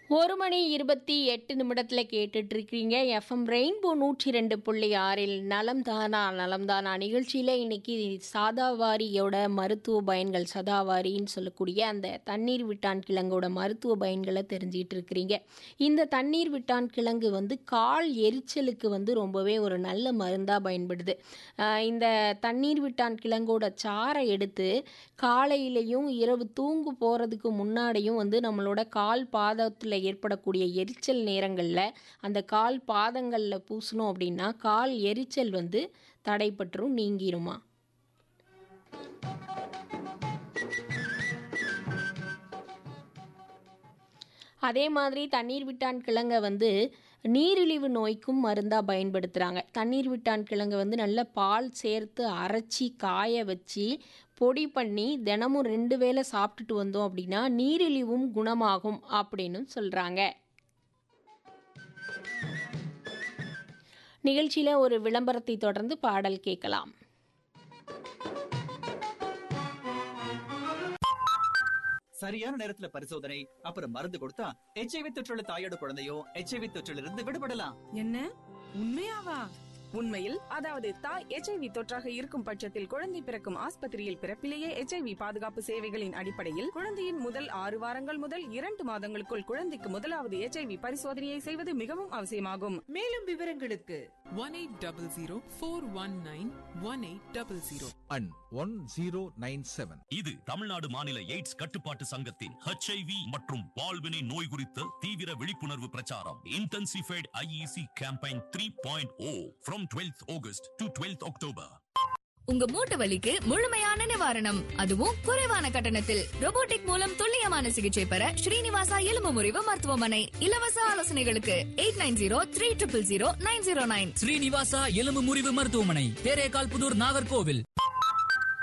ஒரு மணி இருபத்தி எட்டு நிமிடத்தில் கேட்டுட்டு இருக்கிறீங்க எஃப்எம் ரெயின்போ நூற்றி ரெண்டு புள்ளி ஆறில் நலம் தானா நலம் தானா நிகழ்ச்சியில் இன்னைக்கு சாதாவாரியோட மருத்துவ பயன்கள் சதாவாரின்னு சொல்லக்கூடிய அந்த தண்ணீர் விட்டான் கிழங்கோட மருத்துவ பயன்களை தெரிஞ்சிட்டு இருக்கிறீங்க இந்த தண்ணீர் விட்டான் கிழங்கு வந்து கால் எரிச்சலுக்கு வந்து ரொம்பவே ஒரு நல்ல மருந்தாக பயன்படுது ஆஹ் இந்த தண்ணீர் விட்டான் கிழங்கோட சாறை எடுத்து காலையிலையும் இரவு தூங்கு போகிறதுக்கு முன்னாடியும் வந்து நம்மளோட கால் பாதத்தில் ஏற்படக்கூடிய எரிச்சல் நேரங்களில் அந்த கால் பாதங்களில் பூசணும் அப்படின்னா கால் எரிச்சல் வந்து தடைப்பற்றும் நீங்கிருமா அதே மாதிரி தண்ணீர் விட்டான் கிழங்க வந்து நீரிழிவு நோய்க்கும் மருந்தாக பயன்படுத்துகிறாங்க தண்ணீர் விட்டான் கிழங்க வந்து நல்ல பால் சேர்த்து அரைச்சி காய வச்சு பொடி பண்ணி தினமும் ரெண்டு வேளை சாப்பிட்டுட்டு வந்தோம் அப்படின்னா நீரிழிவும் குணமாகும் அப்படின்னு சொல்கிறாங்க நிகழ்ச்சியில் ஒரு விளம்பரத்தை தொடர்ந்து பாடல் கேட்கலாம் சரியான நேரத்துல பரிசோதனை அப்புறம் மருந்து கொடுத்தா எச்ஐவி தொற்றுள்ள தாயோட குழந்தையும் எச்ஐவி தொற்றிலிருந்து இருந்து விடுபடலாம் என்ன உண்மையாவா உண்மையில் அதாவது தாய் எச்ஐவி தொற்றாக இருக்கும் பட்சத்தில் குழந்தை பிறக்கும் ஆஸ்பத்திரியில் பிறப்பிலேயே எச்ஐவி பாதுகாப்பு சேவைகளின் அடிப்படையில் குழந்தையின் முதல் ஆறு வாரங்கள் முதல் இரண்டு மாதங்களுக்குள் குழந்தைக்கு முதலாவது எச்ஐவி பரிசோதனையை செய்வது மிகவும் அவசியமாகும் மேலும் விவரங்களுக்கு one 1800 and one zero nine seven இது தமிழ்நாடு மாநில எய்ட்ஸ் கட்டுப்பாட்டு சங்கத்தின் HIV மற்றும் பால்வினை நோய் குறித்த தீவிர விழிப்புணர்வு பிரச்சாரம் intensified IEC campaign three point O from twelfth August to twelfth October உங்க மூட்டு வலிக்கு முழுமையான நிவாரணம் அதுவும் குறைவான கட்டணத்தில் robotic மூலம் துல்லியமான சிகிச்சை பெற ஸ்ரீனிவாசா எலும்பு முறிவு மருத்துவமனை இலவச ஆலோசனைகளுக்கு eight nine zero three triple zero nine zero nine Srinivasa எலும்பு முறிவு மருத்துவமனை தேரேகால் புதூர் நாகர்கோவில்